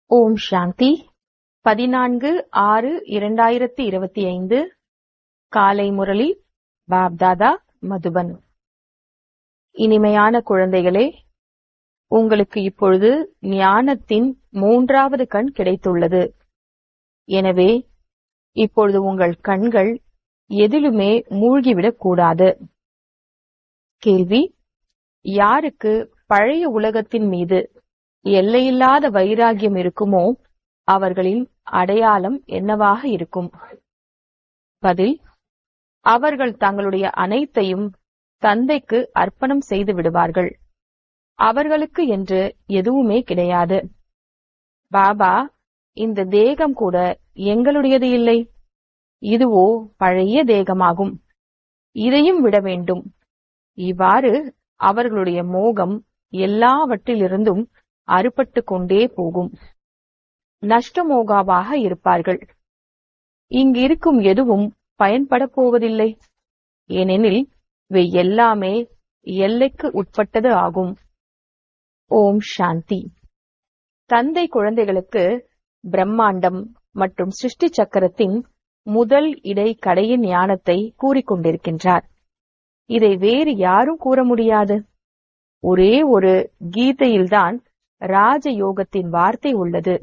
ஓம் சாந்தி பதினான்கு ஆறு இரண்டாயிரத்தி இருபத்தி ஐந்து காலை முரளி பாப்தாதா மதுபன் இனிமையான குழந்தைகளே உங்களுக்கு இப்பொழுது ஞானத்தின் மூன்றாவது கண் கிடைத்துள்ளது எனவே இப்பொழுது உங்கள் கண்கள் எதிலுமே மூழ்கிவிடக் கூடாது கேள்வி யாருக்கு பழைய உலகத்தின் மீது எல்லையில்லாத வைராகியம் இருக்குமோ அவர்களின் அடையாளம் என்னவாக இருக்கும் பதில் அவர்கள் தங்களுடைய அனைத்தையும் தந்தைக்கு அர்ப்பணம் செய்து விடுவார்கள் அவர்களுக்கு என்று எதுவுமே கிடையாது பாபா இந்த தேகம் கூட எங்களுடையது இல்லை இதுவோ பழைய தேகமாகும் இதையும் விட வேண்டும் இவ்வாறு அவர்களுடைய மோகம் எல்லாவற்றிலிருந்தும் அறுபட்டு கொண்டே போகும் நஷ்டமோகாவாக இருப்பார்கள் இங்கிருக்கும் எதுவும் பயன்பட போவதில்லை ஏனெனில் இவை எல்லாமே எல்லைக்கு உட்பட்டது ஆகும் ஓம் சாந்தி தந்தை குழந்தைகளுக்கு பிரம்மாண்டம் மற்றும் சிருஷ்டி சக்கரத்தின் முதல் இடை கடையின் ஞானத்தை கூறிக்கொண்டிருக்கின்றார் இதை வேறு யாரும் கூற முடியாது ஒரே ஒரு கீதையில்தான் ராஜயோகத்தின் வார்த்தை உள்ளது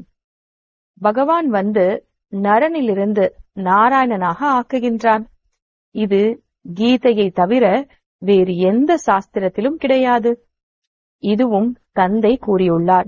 பகவான் வந்து நரனிலிருந்து நாராயணனாக ஆக்குகின்றான் இது கீதையை தவிர வேறு எந்த சாஸ்திரத்திலும் கிடையாது இதுவும் தந்தை கூறியுள்ளார்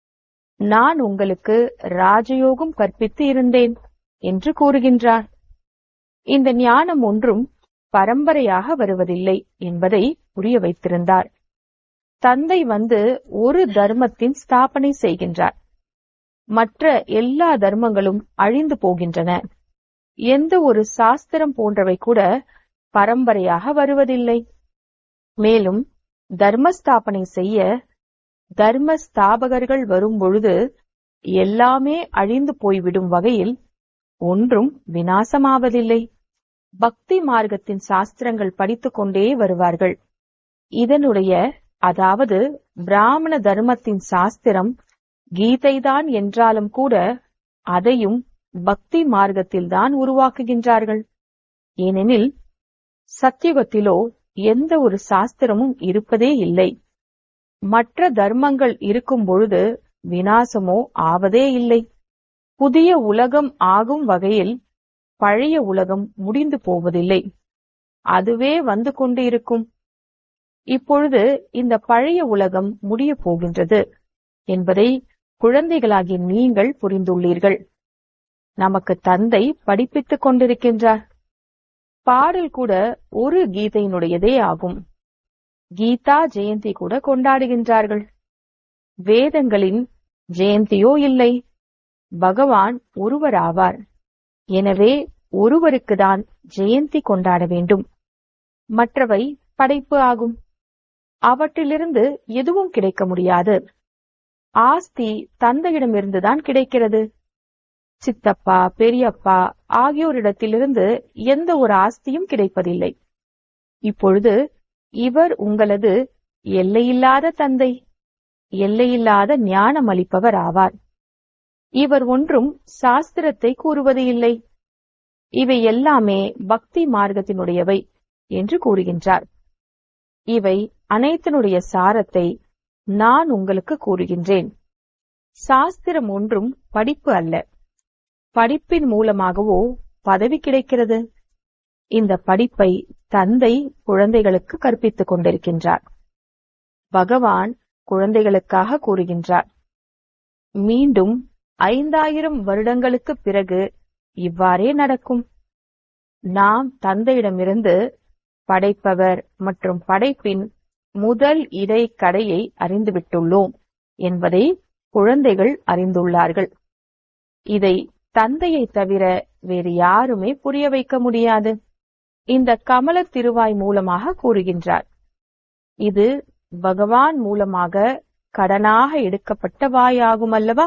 நான் உங்களுக்கு ராஜயோகம் கற்பித்து இருந்தேன் என்று கூறுகின்றார் இந்த ஞானம் ஒன்றும் பரம்பரையாக வருவதில்லை என்பதை புரிய வைத்திருந்தார் தந்தை வந்து ஒரு தர்மத்தின் ஸ்தாபனை செய்கின்றார் மற்ற எல்லா தர்மங்களும் அழிந்து போகின்றன எந்த ஒரு சாஸ்திரம் போன்றவை கூட பரம்பரையாக வருவதில்லை மேலும் தர்மஸ்தாபனை செய்ய தர்ம ஸ்தாபகர்கள் வரும் பொழுது எல்லாமே அழிந்து போய்விடும் வகையில் ஒன்றும் வினாசமாவதில்லை பக்தி மார்க்கத்தின் சாஸ்திரங்கள் படித்துக் கொண்டே வருவார்கள் இதனுடைய அதாவது பிராமண தர்மத்தின் சாஸ்திரம் கீதைதான் என்றாலும் கூட அதையும் பக்தி மார்க்கத்தில்தான் உருவாக்குகின்றார்கள் ஏனெனில் சத்தியுகத்திலோ எந்த ஒரு சாஸ்திரமும் இருப்பதே இல்லை மற்ற தர்மங்கள் இருக்கும் பொழுது வினாசமோ ஆவதே இல்லை புதிய உலகம் ஆகும் வகையில் பழைய உலகம் முடிந்து போவதில்லை அதுவே வந்து கொண்டு இருக்கும் இப்பொழுது இந்த பழைய உலகம் முடிய போகின்றது என்பதை குழந்தைகளாகிய நீங்கள் புரிந்துள்ளீர்கள் நமக்கு தந்தை படிப்பித்துக் கொண்டிருக்கின்றார் பாடல் கூட ஒரு கீதையினுடையதே ஆகும் கீதா ஜெயந்தி கூட கொண்டாடுகின்றார்கள் வேதங்களின் ஜெயந்தியோ இல்லை பகவான் ஒருவராவார் எனவே ஒருவருக்குதான் ஜெயந்தி கொண்டாட வேண்டும் மற்றவை படைப்பு ஆகும் அவற்றிலிருந்து எதுவும் கிடைக்க முடியாது ஆஸ்தி தந்தையிடமிருந்துதான் கிடைக்கிறது சித்தப்பா பெரியப்பா ஆகியோரிடத்திலிருந்து எந்த ஒரு ஆஸ்தியும் கிடைப்பதில்லை இப்பொழுது இவர் உங்களது எல்லையில்லாத தந்தை எல்லையில்லாத ஞானம் அளிப்பவர் ஆவார் இவர் ஒன்றும் சாஸ்திரத்தை கூறுவது இல்லை இவை எல்லாமே பக்தி மார்க்கத்தினுடையவை என்று கூறுகின்றார் இவை அனைத்தினுடைய சாரத்தை நான் உங்களுக்கு கூறுகின்றேன் சாஸ்திரம் ஒன்றும் படிப்பு அல்ல படிப்பின் மூலமாகவோ பதவி கிடைக்கிறது இந்த படிப்பை தந்தை குழந்தைகளுக்கு கற்பித்துக் கொண்டிருக்கின்றார் பகவான் குழந்தைகளுக்காக கூறுகின்றார் மீண்டும் ஐந்தாயிரம் வருடங்களுக்கு பிறகு இவ்வாறே நடக்கும் நாம் தந்தையிடமிருந்து படைப்பவர் மற்றும் படைப்பின் முதல் இடை கடையை அறிந்துவிட்டுள்ளோம் என்பதை குழந்தைகள் அறிந்துள்ளார்கள் இதை தந்தையை தவிர வேறு யாருமே புரிய வைக்க முடியாது இந்த கமல திருவாய் மூலமாக கூறுகின்றார் இது பகவான் மூலமாக கடனாக எடுக்கப்பட்ட வாயாகும் அல்லவா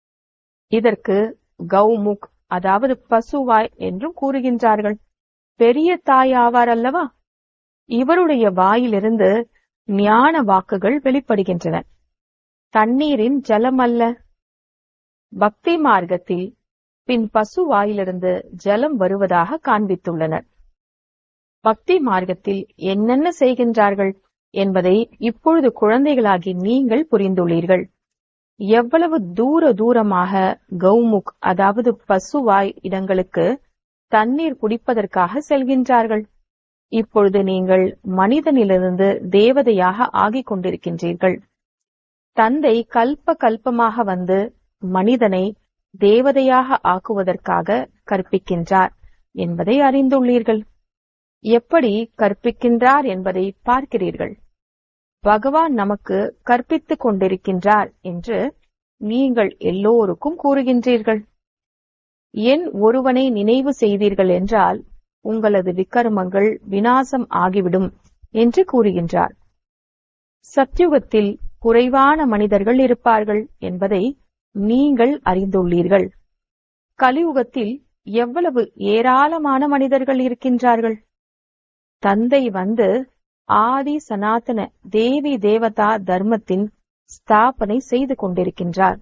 இதற்கு கௌமுக் அதாவது பசுவாய் என்றும் கூறுகின்றார்கள் பெரிய தாய் ஆவார் அல்லவா இவருடைய வாயிலிருந்து ஞான வாக்குகள் வெளிப்படுகின்றன தண்ணீரின் ஜலம் அல்ல பக்தி மார்க்கத்தில் பின் பசு வாயிலிருந்து ஜலம் வருவதாக காண்பித்துள்ளனர் பக்தி மார்க்கத்தில் என்னென்ன செய்கின்றார்கள் என்பதை இப்பொழுது குழந்தைகளாகி நீங்கள் புரிந்துள்ளீர்கள் எவ்வளவு தூர தூரமாக கௌமுக் அதாவது பசுவாய் இடங்களுக்கு தண்ணீர் குடிப்பதற்காக செல்கின்றார்கள் இப்பொழுது நீங்கள் மனிதனிலிருந்து தேவதையாக ஆகிக் கொண்டிருக்கின்றீர்கள் தந்தை கல்ப கல்பமாக வந்து மனிதனை தேவதையாக ஆக்குவதற்காக கற்பிக்கின்றார் என்பதை அறிந்துள்ளீர்கள் எப்படி கற்பிக்கின்றார் என்பதை பார்க்கிறீர்கள் பகவான் நமக்கு கற்பித்துக் கொண்டிருக்கின்றார் என்று நீங்கள் எல்லோருக்கும் கூறுகின்றீர்கள் என் ஒருவனை நினைவு செய்தீர்கள் என்றால் உங்களது விக்கர்மங்கள் வினாசம் ஆகிவிடும் என்று கூறுகின்றார் சத்யுகத்தில் குறைவான மனிதர்கள் இருப்பார்கள் என்பதை நீங்கள் அறிந்துள்ளீர்கள் கலியுகத்தில் எவ்வளவு ஏராளமான மனிதர்கள் இருக்கின்றார்கள் தந்தை வந்து ஆதி சனாதன தேவி தேவதா தர்மத்தின் ஸ்தாபனை செய்து கொண்டிருக்கின்றார்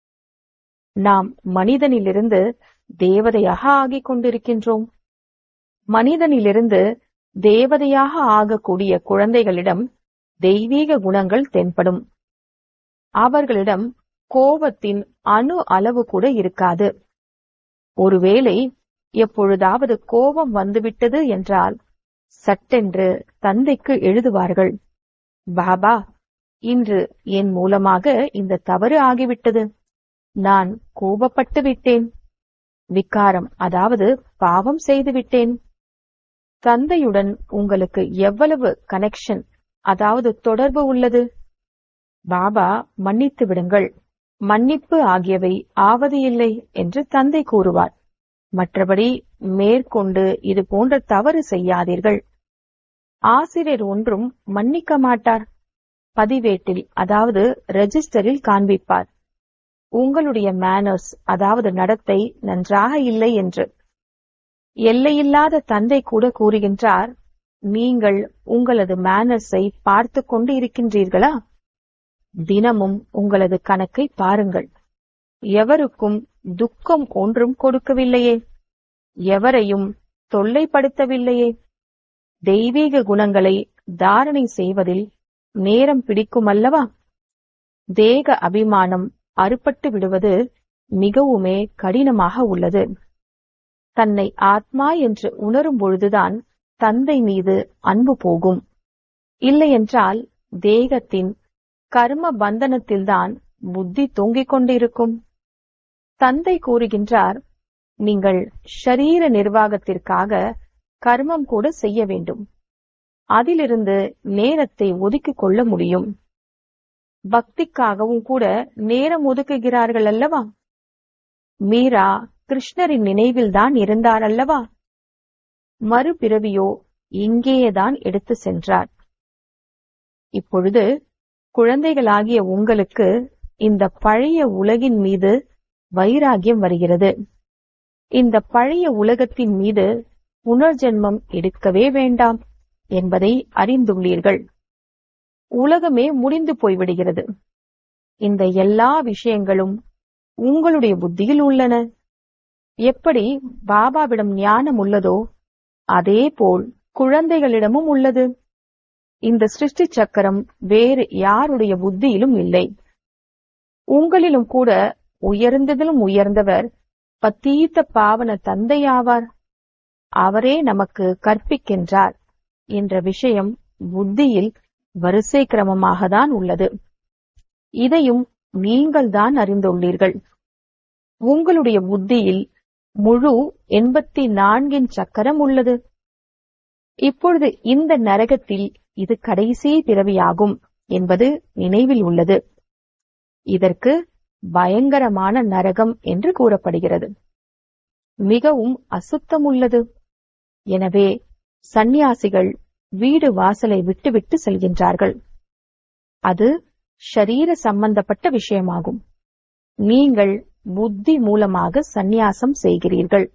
நாம் மனிதனிலிருந்து தேவதையாக ஆகிக் கொண்டிருக்கின்றோம் மனிதனிலிருந்து தேவதையாக ஆகக்கூடிய குழந்தைகளிடம் தெய்வீக குணங்கள் தென்படும் அவர்களிடம் கோபத்தின் அணு அளவு கூட இருக்காது ஒருவேளை எப்பொழுதாவது கோபம் வந்துவிட்டது என்றால் சட்டென்று தந்தைக்கு எழுதுவார்கள் பாபா இன்று என் மூலமாக இந்த தவறு ஆகிவிட்டது நான் கோபப்பட்டு விட்டேன் விக்காரம் அதாவது பாவம் செய்து விட்டேன் தந்தையுடன் உங்களுக்கு எவ்வளவு கனெக்ஷன் அதாவது தொடர்பு உள்ளது பாபா மன்னித்து விடுங்கள் மன்னிப்பு ஆகியவை ஆவது இல்லை என்று தந்தை கூறுவார் மற்றபடி மேற்கொண்டு இது போன்ற தவறு செய்யாதீர்கள் ஆசிரியர் ஒன்றும் மன்னிக்க மாட்டார் பதிவேட்டில் அதாவது ரெஜிஸ்டரில் காண்பிப்பார் உங்களுடைய மேனர்ஸ் அதாவது நடத்தை நன்றாக இல்லை என்று எல்லையில்லாத தந்தை கூட கூறுகின்றார் நீங்கள் உங்களது மேனர்ஸை பார்த்து கொண்டு இருக்கின்றீர்களா தினமும் உங்களது கணக்கை பாருங்கள் எவருக்கும் துக்கம் ஒன்றும் கொடுக்கவில்லையே எவரையும் தொல்லைப்படுத்தவில்லையே தெய்வீக குணங்களை தாரணை செய்வதில் நேரம் பிடிக்கும் அல்லவா தேக அபிமானம் அறுபட்டு விடுவது மிகவுமே கடினமாக உள்ளது தன்னை ஆத்மா என்று உணரும் பொழுதுதான் தந்தை மீது அன்பு போகும் இல்லையென்றால் தேகத்தின் கர்ம பந்தனத்தில்தான் புத்தி தொங்கிக் கொண்டிருக்கும் தந்தை கூறுகின்றார் நீங்கள் ஷரீர நிர்வாகத்திற்காக கர்மம் கூட செய்ய வேண்டும் அதிலிருந்து நேரத்தை ஒதுக்கிக் கொள்ள முடியும் பக்திக்காகவும் கூட நேரம் ஒதுக்குகிறார்கள் அல்லவா மீரா கிருஷ்ணரின் நினைவில்தான் இருந்தார் அல்லவா மறுபிறவியோ இங்கேயேதான் எடுத்து சென்றார் இப்பொழுது குழந்தைகளாகிய உங்களுக்கு இந்த பழைய உலகின் மீது வைராகியம் வருகிறது இந்த பழைய உலகத்தின் மீது புனர்ஜென்மம் எடுக்கவே வேண்டாம் என்பதை அறிந்துள்ளீர்கள் உலகமே முடிந்து போய்விடுகிறது இந்த எல்லா விஷயங்களும் உங்களுடைய புத்தியில் உள்ளன எப்படி பாபாவிடம் ஞானம் உள்ளதோ அதே போல் குழந்தைகளிடமும் உள்ளது இந்த சிருஷ்டி சக்கரம் வேறு யாருடைய புத்தியிலும் இல்லை உங்களிலும் கூட உயர்ந்ததிலும் உயர்ந்தவர் பத்தீத்த பாவன தந்தையாவார் அவரே நமக்கு கற்பிக்கின்றார் என்ற விஷயம் புத்தியில் வரிசை கிரமமாக தான் உள்ளது இதையும் நீங்கள் தான் அறிந்துள்ளீர்கள் உங்களுடைய புத்தியில் முழு எண்பத்தி நான்கின் சக்கரம் உள்ளது இப்பொழுது இந்த நரகத்தில் இது கடைசி பிறவியாகும் என்பது நினைவில் உள்ளது இதற்கு பயங்கரமான நரகம் என்று கூறப்படுகிறது மிகவும் அசுத்தம் உள்ளது எனவே சந்நியாசிகள் வீடு வாசலை விட்டுவிட்டு செல்கின்றார்கள் அது ஷரீர சம்பந்தப்பட்ட விஷயமாகும் நீங்கள் புத்தி மூலமாக சந்நியாசம் செய்கிறீர்கள்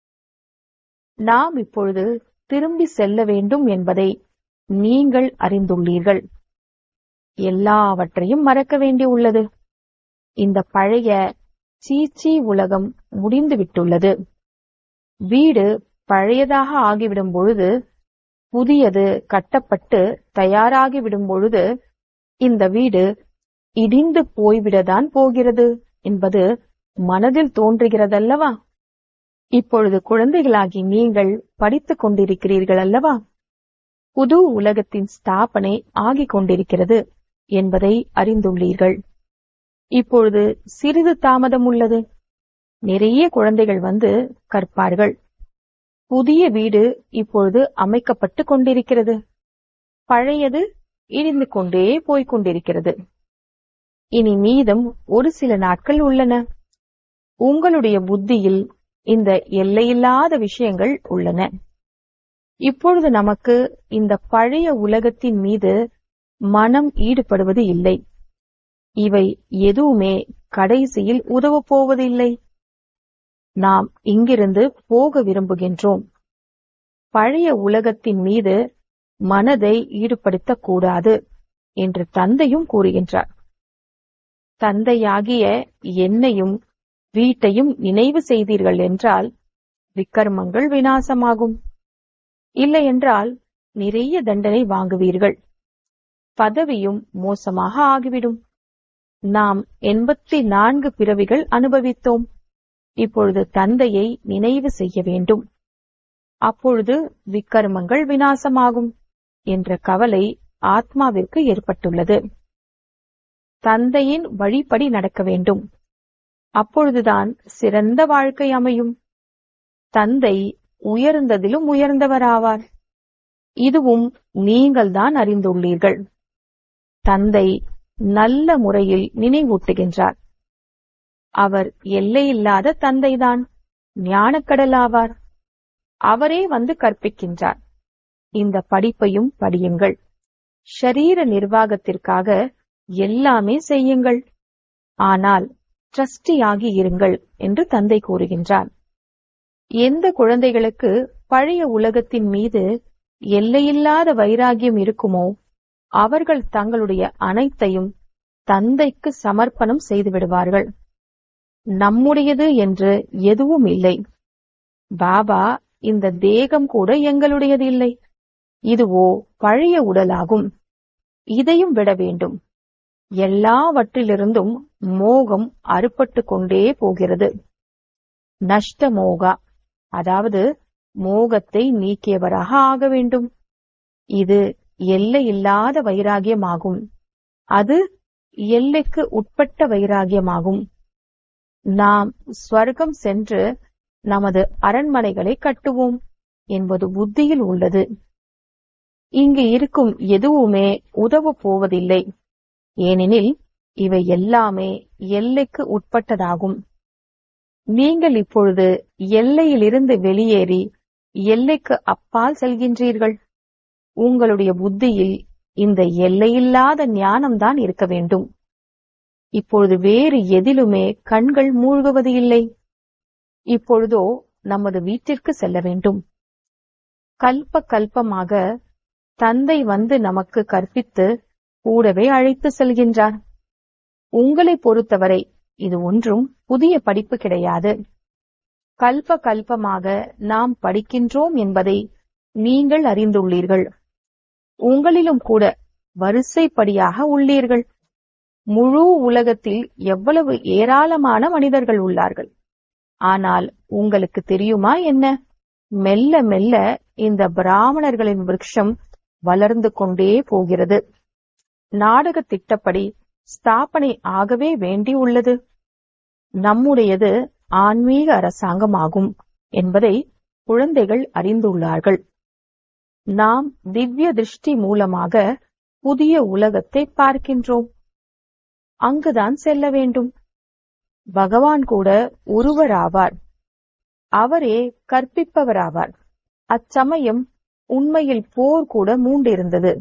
நாம் இப்பொழுது திரும்பி செல்ல வேண்டும் என்பதை நீங்கள் அறிந்துள்ளீர்கள் எல்லாவற்றையும் மறக்க வேண்டியுள்ளது இந்த பழைய சீச்சி உலகம் முடிந்து விட்டுள்ளது வீடு பழையதாக ஆகிவிடும் பொழுது புதியது கட்டப்பட்டு தயாராகிவிடும் பொழுது இந்த வீடு இடிந்து போய்விடதான் போகிறது என்பது மனதில் தோன்றுகிறதல்லவா இப்பொழுது குழந்தைகளாகி நீங்கள் படித்துக் கொண்டிருக்கிறீர்கள் அல்லவா புது உலகத்தின் ஸ்தாபனை ஆகிக் கொண்டிருக்கிறது என்பதை அறிந்துள்ளீர்கள் இப்பொழுது சிறிது தாமதம் உள்ளது நிறைய குழந்தைகள் வந்து கற்பார்கள் புதிய வீடு இப்பொழுது அமைக்கப்பட்டு கொண்டிருக்கிறது பழையது இடிந்து கொண்டே போய்க் கொண்டிருக்கிறது இனி மீதம் ஒரு சில நாட்கள் உள்ளன உங்களுடைய புத்தியில் இந்த எல்லையில்லாத விஷயங்கள் உள்ளன இப்பொழுது நமக்கு இந்த பழைய உலகத்தின் மீது மனம் ஈடுபடுவது இல்லை இவை எதுவுமே கடைசியில் உதவப் போவதில்லை நாம் இங்கிருந்து போக விரும்புகின்றோம் பழைய உலகத்தின் மீது மனதை ஈடுபடுத்தக் கூடாது என்று தந்தையும் கூறுகின்றார் தந்தையாகிய என்னையும் வீட்டையும் நினைவு செய்தீர்கள் என்றால் விக்கர்மங்கள் வினாசமாகும் இல்லையென்றால் நிறைய தண்டனை வாங்குவீர்கள் பதவியும் மோசமாக ஆகிவிடும் நாம் எண்பத்தி நான்கு பிறவிகள் அனுபவித்தோம் இப்பொழுது தந்தையை நினைவு செய்ய வேண்டும் அப்பொழுது விக்கர்மங்கள் வினாசமாகும் என்ற கவலை ஆத்மாவிற்கு ஏற்பட்டுள்ளது தந்தையின் வழிப்படி நடக்க வேண்டும் அப்பொழுதுதான் சிறந்த வாழ்க்கை அமையும் தந்தை உயர்ந்ததிலும் உயர்ந்தவராவார் இதுவும் நீங்கள்தான் அறிந்துள்ளீர்கள் தந்தை நல்ல முறையில் நினைவூட்டுகின்றார் அவர் எல்லையில்லாத தந்தைதான் ஞானக்கடலாவார் அவரே வந்து கற்பிக்கின்றார் இந்த படிப்பையும் படியுங்கள் ஷரீர நிர்வாகத்திற்காக எல்லாமே செய்யுங்கள் ஆனால் ட்ரஸ்டியாகி இருங்கள் என்று தந்தை கூறுகின்றார் எந்த குழந்தைகளுக்கு பழைய உலகத்தின் மீது எல்லையில்லாத வைராகியம் இருக்குமோ அவர்கள் தங்களுடைய அனைத்தையும் தந்தைக்கு சமர்ப்பணம் செய்து விடுவார்கள் நம்முடையது என்று எதுவும் இல்லை பாபா இந்த தேகம் கூட எங்களுடையது இல்லை இதுவோ பழைய உடலாகும் இதையும் விட வேண்டும் எல்லாவற்றிலிருந்தும் மோகம் அறுபட்டு கொண்டே போகிறது நஷ்ட மோகா அதாவது மோகத்தை நீக்கியவராக ஆக வேண்டும் இது எல்லையில்லாத வைராகியமாகும் அது எல்லைக்கு உட்பட்ட வைராகியமாகும் நாம் ஸ்வர்க்கம் சென்று நமது அரண்மனைகளை கட்டுவோம் என்பது புத்தியில் உள்ளது இங்கு இருக்கும் எதுவுமே உதவ போவதில்லை ஏனெனில் இவை எல்லாமே எல்லைக்கு உட்பட்டதாகும் நீங்கள் இப்பொழுது எல்லையிலிருந்து வெளியேறி எல்லைக்கு அப்பால் செல்கின்றீர்கள் உங்களுடைய புத்தியில் இந்த எல்லையில்லாத ஞானம்தான் இருக்க வேண்டும் இப்பொழுது வேறு எதிலுமே கண்கள் மூழ்குவது இல்லை இப்பொழுதோ நமது வீட்டிற்கு செல்ல வேண்டும் கல்ப கல்பமாக தந்தை வந்து நமக்கு கற்பித்து கூடவே அழைத்து செல்கின்றார் உங்களை பொறுத்தவரை இது ஒன்றும் புதிய படிப்பு கிடையாது கல்ப கல்பமாக நாம் படிக்கின்றோம் என்பதை நீங்கள் அறிந்துள்ளீர்கள் உங்களிலும் கூட வரிசைப்படியாக உள்ளீர்கள் முழு உலகத்தில் எவ்வளவு ஏராளமான மனிதர்கள் உள்ளார்கள் ஆனால் உங்களுக்கு தெரியுமா என்ன மெல்ல மெல்ல இந்த பிராமணர்களின் விருட்சம் வளர்ந்து கொண்டே போகிறது நாடக திட்டப்படி ஸ்தாபனை ஆகவே வேண்டி உள்ளது நம்முடையது ஆன்மீக அரசாங்கமாகும் என்பதை குழந்தைகள் அறிந்துள்ளார்கள் நாம் திவ்ய திருஷ்டி மூலமாக புதிய உலகத்தை பார்க்கின்றோம் அங்குதான் செல்ல வேண்டும் பகவான் கூட ஒருவராவார் அவரே கற்பிப்பவராவார் அச்சமயம் உண்மையில் போர் கூட மூண்டிருந்தது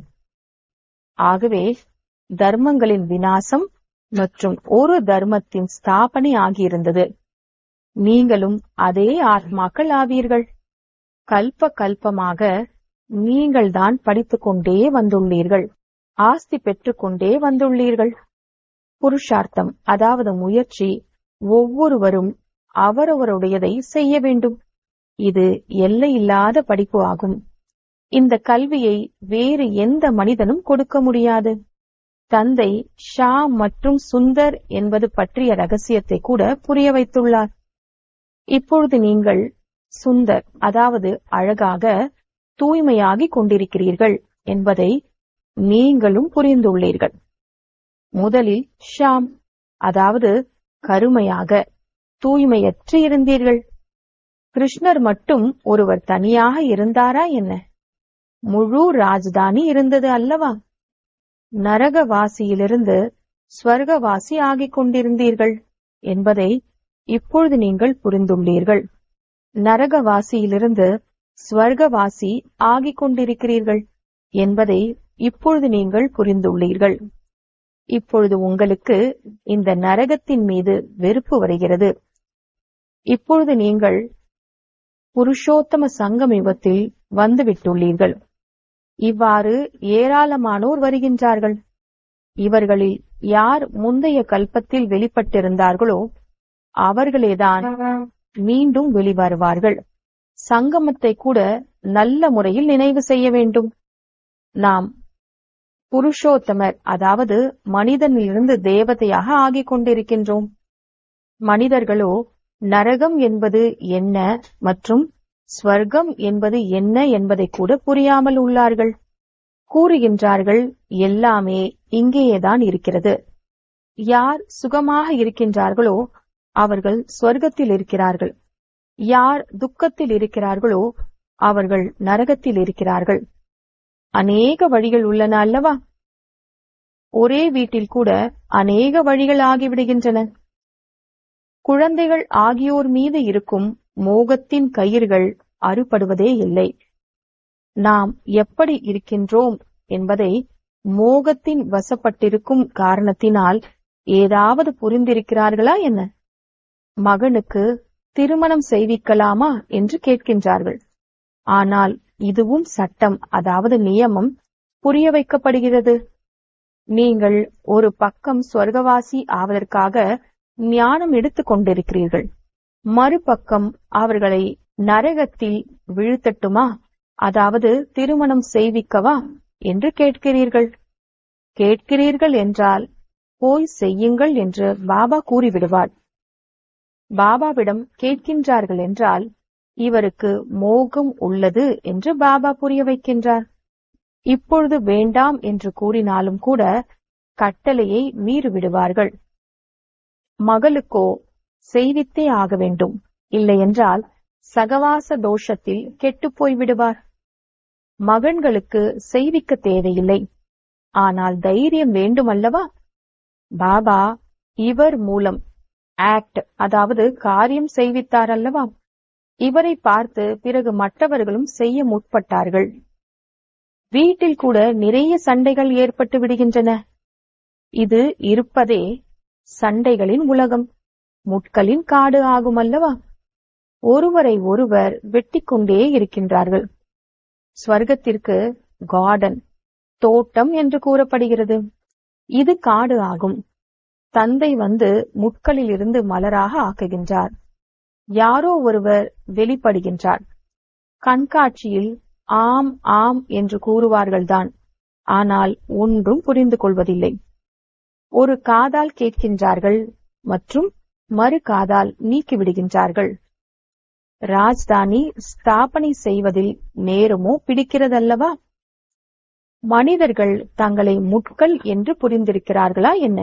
ஆகவே தர்மங்களின் வினாசம் மற்றும் ஒரு தர்மத்தின் ஸ்தாபனை ஆகியிருந்தது நீங்களும் அதே ஆத்மாக்கள் ஆவீர்கள் கல்ப கல்பமாக நீங்கள்தான் படித்துக் கொண்டே வந்துள்ளீர்கள் ஆஸ்தி பெற்றுக்கொண்டே வந்துள்ளீர்கள் புருஷார்த்தம் அதாவது முயற்சி ஒவ்வொருவரும் அவரவருடையதை செய்ய வேண்டும் இது எல்லையில்லாத படிப்பு ஆகும் இந்த கல்வியை வேறு எந்த மனிதனும் கொடுக்க முடியாது தந்தை ஷா மற்றும் சுந்தர் என்பது பற்றிய ரகசியத்தை கூட புரிய வைத்துள்ளார் இப்பொழுது நீங்கள் சுந்தர் அதாவது அழகாக தூய்மையாகிக் கொண்டிருக்கிறீர்கள் என்பதை நீங்களும் புரிந்துள்ளீர்கள் முதலில் ஷாம் அதாவது கருமையாக தூய்மையற்று இருந்தீர்கள் கிருஷ்ணர் மட்டும் ஒருவர் தனியாக இருந்தாரா என்ன முழு ராஜதானி இருந்தது அல்லவா நரகவாசியிலிருந்து ஸ்வர்கவாசி ஆகிக் கொண்டிருந்தீர்கள் என்பதை இப்பொழுது நீங்கள் புரிந்துள்ளீர்கள் நரகவாசியிலிருந்து ஸ்வர்கவாசி ஆகிக் கொண்டிருக்கிறீர்கள் என்பதை இப்பொழுது நீங்கள் புரிந்துள்ளீர்கள் இப்பொழுது உங்களுக்கு இந்த நரகத்தின் மீது வெறுப்பு வருகிறது இப்பொழுது நீங்கள் புருஷோத்தம சங்கம் யுகத்தில் வந்துவிட்டுள்ளீர்கள் இவ்வாறு ஏராளமானோர் வருகின்றார்கள் இவர்களில் யார் முந்தைய கல்பத்தில் வெளிப்பட்டிருந்தார்களோ அவர்களேதான் மீண்டும் வெளிவருவார்கள் சங்கமத்தை கூட நல்ல முறையில் நினைவு செய்ய வேண்டும் நாம் புருஷோத்தமர் அதாவது மனிதனிலிருந்து தேவதையாக ஆகிக் கொண்டிருக்கின்றோம் மனிதர்களோ நரகம் என்பது என்ன மற்றும் ஸ்வர்க்கம் என்பது என்ன என்பதை கூட புரியாமல் உள்ளார்கள் கூறுகின்றார்கள் எல்லாமே இங்கேயேதான் இருக்கிறது யார் சுகமாக இருக்கின்றார்களோ அவர்கள் ஸ்வர்க்கத்தில் இருக்கிறார்கள் யார் துக்கத்தில் இருக்கிறார்களோ அவர்கள் நரகத்தில் இருக்கிறார்கள் அநேக வழிகள் உள்ளன அல்லவா ஒரே வீட்டில் கூட அநேக வழிகள் ஆகிவிடுகின்றன குழந்தைகள் ஆகியோர் மீது இருக்கும் மோகத்தின் கயிர்கள் அறுபடுவதே இல்லை நாம் எப்படி இருக்கின்றோம் என்பதை மோகத்தின் வசப்பட்டிருக்கும் காரணத்தினால் ஏதாவது புரிந்திருக்கிறார்களா என்ன மகனுக்கு திருமணம் செய்விக்கலாமா என்று கேட்கின்றார்கள் ஆனால் இதுவும் சட்டம் அதாவது நியமம் புரிய வைக்கப்படுகிறது நீங்கள் ஒரு பக்கம் சொர்க்கவாசி ஆவதற்காக ஞானம் எடுத்துக் கொண்டிருக்கிறீர்கள் மறுபக்கம் அவர்களை நரகத்தில் வீழ்த்தட்டுமா அதாவது திருமணம் செய்விக்கவா என்று கேட்கிறீர்கள் கேட்கிறீர்கள் என்றால் போய் செய்யுங்கள் என்று பாபா கூறிவிடுவார் பாபாவிடம் கேட்கின்றார்கள் என்றால் இவருக்கு மோகம் உள்ளது என்று பாபா புரிய வைக்கின்றார் இப்பொழுது வேண்டாம் என்று கூறினாலும் கூட கட்டளையை மீறிவிடுவார்கள் மகளுக்கோ செய்வித்தே ஆக வேண்டும் இல்லையென்றால் சகவாச தோஷத்தில் கெட்டுப்போய் விடுவார் மகன்களுக்கு செய்விக்க தேவையில்லை ஆனால் தைரியம் வேண்டுமல்லவா பாபா இவர் மூலம் ஆக்ட் அதாவது காரியம் செய்வித்தார் அல்லவா இவரை பார்த்து பிறகு மற்றவர்களும் செய்ய முற்பட்டார்கள் வீட்டில் கூட நிறைய சண்டைகள் ஏற்பட்டு விடுகின்றன இது இருப்பதே சண்டைகளின் உலகம் முட்களின் காடு ஆகும் அல்லவா ஒருவரை ஒருவர் வெட்டிக் கொண்டே இருக்கின்றார்கள் ஸ்வர்க்கத்திற்கு கார்டன் தோட்டம் என்று கூறப்படுகிறது இது காடு ஆகும் தந்தை வந்து முட்களில் இருந்து மலராக ஆக்குகின்றார் யாரோ ஒருவர் வெளிப்படுகின்றார் கண்காட்சியில் ஆம் ஆம் என்று கூறுவார்கள்தான் ஆனால் ஒன்றும் புரிந்து கொள்வதில்லை ஒரு காதால் கேட்கின்றார்கள் மற்றும் மறு காதால் நீக்கிவிடுகின்றார்கள் ராஜ்தானி ஸ்தாபனை செய்வதில் நேரமோ பிடிக்கிறதல்லவா மனிதர்கள் தங்களை முட்கள் என்று புரிந்திருக்கிறார்களா என்ன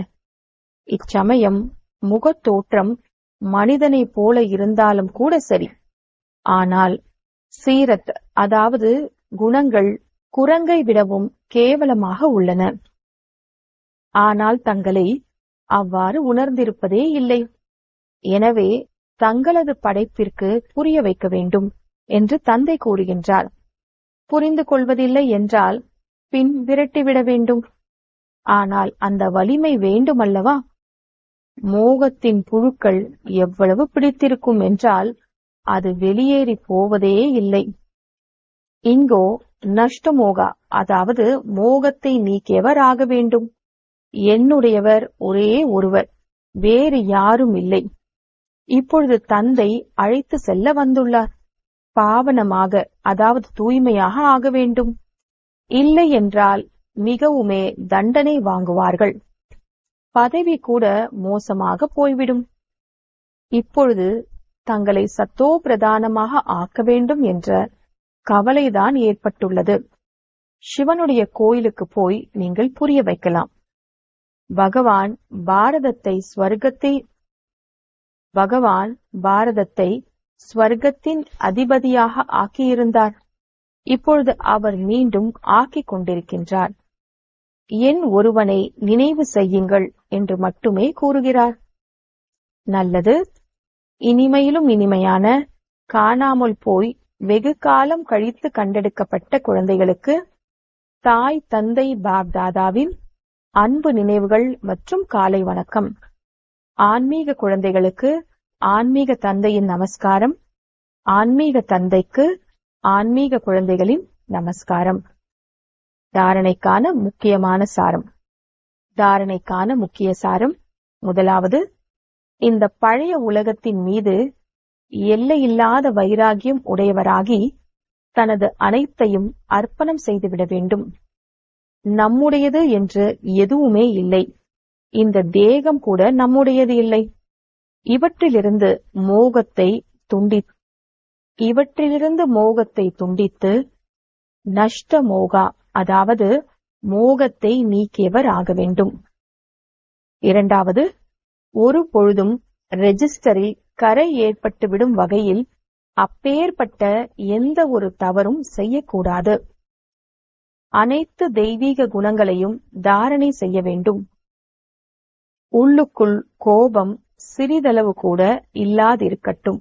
இச்சமயம் முகத்தோற்றம் மனிதனைப் போல இருந்தாலும் கூட சரி ஆனால் சீரத் அதாவது குணங்கள் குரங்கை விடவும் கேவலமாக உள்ளன ஆனால் தங்களை அவ்வாறு உணர்ந்திருப்பதே இல்லை எனவே தங்களது படைப்பிற்கு புரிய வைக்க வேண்டும் என்று தந்தை கூறுகின்றார் புரிந்து கொள்வதில்லை என்றால் பின் விரட்டிவிட வேண்டும் ஆனால் அந்த வலிமை வேண்டுமல்லவா மோகத்தின் புழுக்கள் எவ்வளவு பிடித்திருக்கும் என்றால் அது வெளியேறி போவதே இல்லை இங்கோ நஷ்டமோகா அதாவது மோகத்தை நீக்கியவர் ஆக வேண்டும் என்னுடையவர் ஒரே ஒருவர் வேறு யாரும் இல்லை இப்பொழுது தந்தை அழைத்து செல்ல வந்துள்ளார் பாவனமாக அதாவது தூய்மையாக ஆக வேண்டும் இல்லை என்றால் மிகவுமே தண்டனை வாங்குவார்கள் பதவி கூட மோசமாக போய்விடும் இப்பொழுது தங்களை சத்தோ பிரதானமாக ஆக்க வேண்டும் என்ற கவலைதான் ஏற்பட்டுள்ளது சிவனுடைய கோயிலுக்கு போய் நீங்கள் புரிய வைக்கலாம் பகவான் பாரதத்தை ஸ்வர்க்கத்தை பகவான் பாரதத்தை ஸ்வர்க்கத்தின் அதிபதியாக ஆக்கியிருந்தார் இப்பொழுது அவர் மீண்டும் ஆக்கிக் கொண்டிருக்கின்றார் என் ஒருவனை நினைவு செய்யுங்கள் என்று மட்டுமே கூறுகிறார் நல்லது இனிமையிலும் இனிமையான காணாமல் போய் வெகு காலம் கழித்து கண்டெடுக்கப்பட்ட குழந்தைகளுக்கு தாய் தந்தை பாப்தாதாவின் அன்பு நினைவுகள் மற்றும் காலை வணக்கம் ஆன்மீக குழந்தைகளுக்கு ஆன்மீக தந்தையின் நமஸ்காரம் ஆன்மீக தந்தைக்கு ஆன்மீக குழந்தைகளின் நமஸ்காரம் தாரணைக்கான முக்கியமான சாரம் தாரணைக்கான முக்கிய சாரம் முதலாவது இந்த பழைய உலகத்தின் மீது எல்லையில்லாத வைராகியம் உடையவராகி தனது அனைத்தையும் அர்ப்பணம் செய்துவிட வேண்டும் நம்முடையது என்று எதுவுமே இல்லை இந்த தேகம் கூட நம்முடையது இல்லை இவற்றிலிருந்து மோகத்தை துண்டி இவற்றிலிருந்து மோகத்தை துண்டித்து நஷ்ட மோகா அதாவது மோகத்தை நீக்கியவர் ஆக வேண்டும் இரண்டாவது ஒரு பொழுதும் ரெஜிஸ்டரில் கரை ஏற்பட்டுவிடும் வகையில் அப்பேற்பட்ட எந்த ஒரு தவறும் செய்யக்கூடாது அனைத்து தெய்வீக குணங்களையும் தாரணை செய்ய வேண்டும் உள்ளுக்குள் கோபம் சிறிதளவு கூட இல்லாதிருக்கட்டும்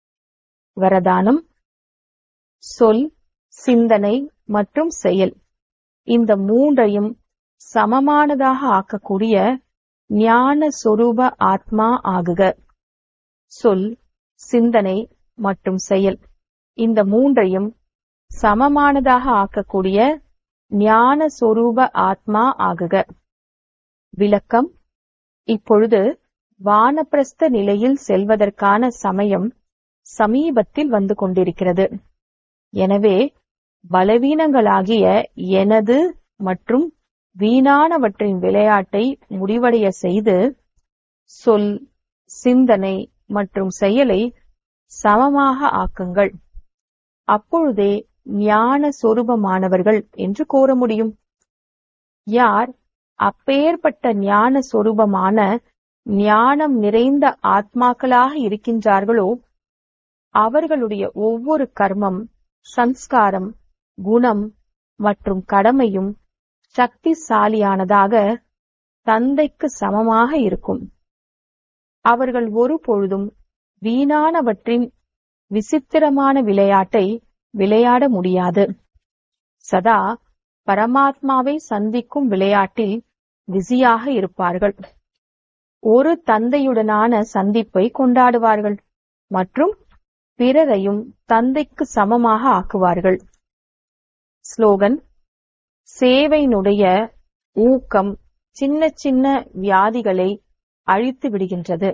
வரதானம் சொல் சிந்தனை மற்றும் செயல் இந்த மூன்றையும் சமமானதாக ஆக்கக்கூடிய ஞான சொரூப ஆத்மா ஆகுக சொல் சிந்தனை மற்றும் செயல் இந்த மூன்றையும் சமமானதாக ஆக்கக்கூடிய ஞான சொரூப ஆத்மா ஆகுக விளக்கம் இப்பொழுது வானப்பிரஸ்த நிலையில் செல்வதற்கான சமயம் சமீபத்தில் வந்து கொண்டிருக்கிறது எனவே பலவீனங்களாகிய எனது மற்றும் வீணானவற்றின் விளையாட்டை முடிவடைய செய்து சொல் சிந்தனை மற்றும் செயலை சமமாக ஆக்குங்கள் அப்பொழுதே ஞான சொரூபமானவர்கள் என்று கூற முடியும் யார் அப்பேற்பட்ட ஞான சொரூபமான ஞானம் நிறைந்த ஆத்மாக்களாக இருக்கின்றார்களோ அவர்களுடைய ஒவ்வொரு கர்மம் சம்ஸ்காரம் குணம் மற்றும் கடமையும் சக்திசாலியானதாக தந்தைக்கு சமமாக இருக்கும் அவர்கள் ஒரு பொழுதும் வீணானவற்றின் விசித்திரமான விளையாட்டை விளையாட முடியாது சதா பரமாத்மாவை சந்திக்கும் விளையாட்டில் பிஸியாக இருப்பார்கள் ஒரு தந்தையுடனான சந்திப்பை கொண்டாடுவார்கள் மற்றும் பிறரையும் தந்தைக்கு சமமாக ஆக்குவார்கள் ஸ்லோகன் சேவையினுடைய ஊக்கம் சின்ன சின்ன வியாதிகளை அழித்து விடுகின்றது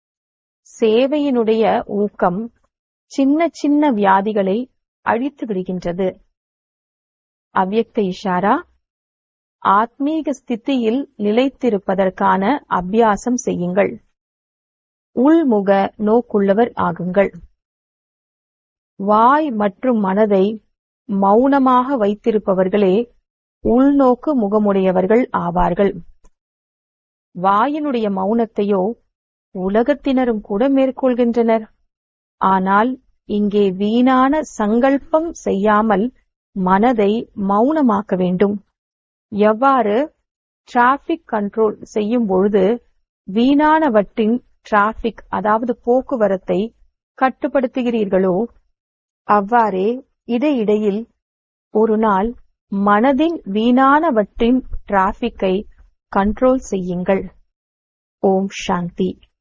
சேவையினுடைய ஊக்கம் சின்ன சின்ன வியாதிகளை அழித்து விடுகின்றது அவ்யக்த இஷாரா ஆத்மீக ஸ்திதியில் நிலைத்திருப்பதற்கான அபியாசம் செய்யுங்கள் உள்முக நோக்குள்ளவர் ஆகுங்கள் வாய் மற்றும் மனதை மௌனமாக வைத்திருப்பவர்களே உள்நோக்கு முகமுடையவர்கள் ஆவார்கள் வாயினுடைய மௌனத்தையோ உலகத்தினரும் கூட மேற்கொள்கின்றனர் ஆனால் இங்கே வீணான சங்கல்பம் செய்யாமல் மனதை மௌனமாக்க வேண்டும் எவ்வாறு டிராபிக் கண்ட்ரோல் செய்யும் பொழுது வீணானவற்றின் டிராபிக் அதாவது போக்குவரத்தை கட்டுப்படுத்துகிறீர்களோ அவ்வாறே இடையிடையில் ஒரு நாள் மனதின் வீணானவற்றின் டிராபிக்கை கண்ட்ரோல் செய்யுங்கள் ஓம் சாந்தி